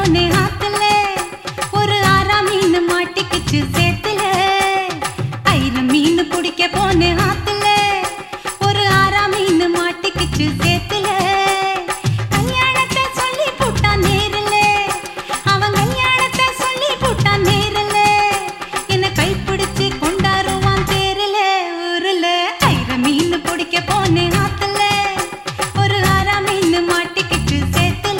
போனேன் ஆத்துல ஒரு ஆறா மீன் மாட்டிக்கிச்சு சேத்துல ஐர மீன் பிடிக்க போனேன் ஆத்துல ஒரு ஆறா மீன் மாட்டிக்கிச்சு சேத்துல கல்யாணத்தை சொல்லி போட்டான் நேரில் அவன் கல்யாணத்தை சொல்லி போட்டான் நேரில் என்ன கைப்பிடிச்சு கொண்டாருவான் தேரில் ஊரில் ஐர மீன் பிடிக்க போனேன் ஆத்துல ஒரு ஆறா மீன் மாட்டிக்கிச்சு சேத்துல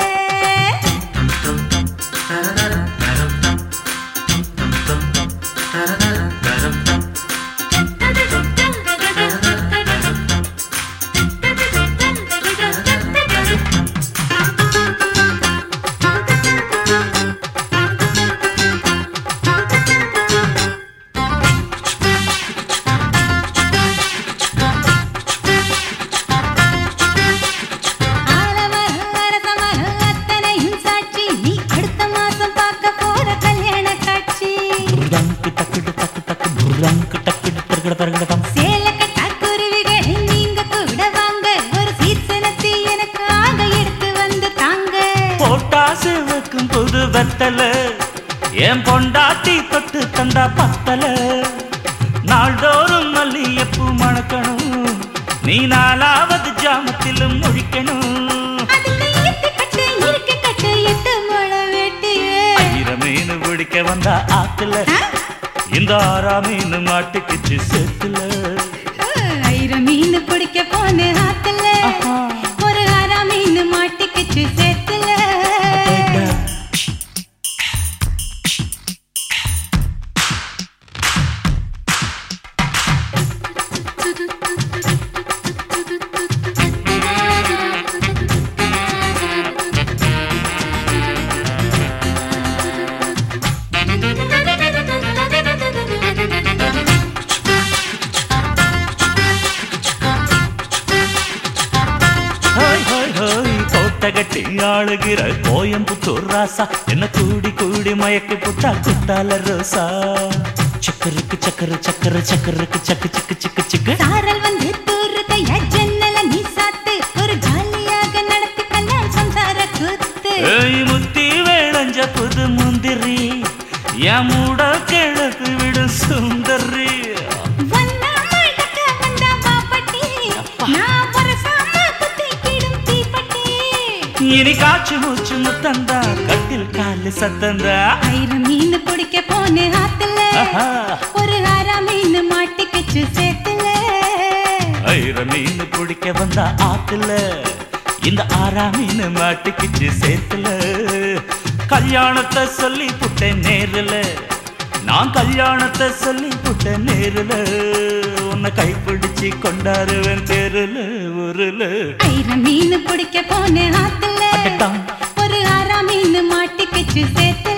ஆலமரம், அரசமரம், அத்தனையும் சாட்சி. நீ அடுத்த மாசம் பார்க்க போற கல்யாண காட்சி. புர்ரங்கு டக்குடு டக்கு டக்கு புர்ரங்கு டக்குடு தர்கட தர்கட தம் சேலக்கட்டா குருவிகள் நீங்க கூட வாங்க. ஒரு சீசனத்தை எனக்கு ஆக எடுத்து வந்து தாங்க. போட்டா சிவக்கும் புது வெத்தல என் பொண்டாட்டி தொட்டு தந்தா பத்தல நாள்தோறும் மல்லியப்பூ மணக்கணும் நீ நாலாவது ஜாமத்திலும் முழிக்கணும் அதுக்கு ஈட்டு கட்டு, இறுக்கு கட்டு, எட்டு முழ வேட்டியே. ஆயிரம் மீன் பிடிக்க வந்தா ஆத்துல ஆ? இந்த ஆறா மீன் மாட்டுக்குச்சு சேத்துல ஆயிரம் மீன் பிடிக்க போன ஆத்துல ஆஹா. ஒரு ஆறா மீன் மாட்டிக்கிச்சு சேத்துல ஹோய் ஹோய் ஹோய் கோட்டை கட்டி ஆளுகிற கோயம்புத்தூர் ராசா என்ன கூடி கூடி மயக்கி புட்டா குத்தால ரோசா சக்கருக்கு சக்கரு சக்கரு சக்கருக்கு சக்கு சிக்கு சிக்கு சிக்கு சாரல் வந்து தூருதையா ஜன்னல நீ சாத்து ஒரு ஜாலியாக நடத்தி கல்யாணம் சம்சார கூத்து ஏய் முத்தி வேளஞ்ச புது முந்திரி என் மூட கிழக்கு விடு சுந்தரி வந்தா மடக்க வந்தா வாப்பட்டி நான் வரசாம குத்திக்கிடும் தீப்பட்டி இனி காச்சு மூச்சு முத்தந்தா கட்டில் காலு சத்தந்தா ஆயிரம் மீன் பிடிக்க போன ஆத்துல ஆஹா. ஒரு ஆறா மீன் மாட்டிக்கிச்சு சேத்துல ஐர மீன் பிடிக்க வந்தா ஆத்துல இந்த ஆறா மீன் மாட்டுக்குச்சு சேத்துல கல்யாணத்தை சொல்லி புட்டேன் நேருல நான் கல்யாணத்தை சொல்லி புட்டேன் நேருல உன்னை கைப்பிடிச்சு கொண்டாருவேன் தெருல ஊருல ஆயிரம் மீன் பிடிக்க போன ஆத்துல அடடா. ஒரு ஆறா மீன் மாட்டிக்கிச்சு சேத்துல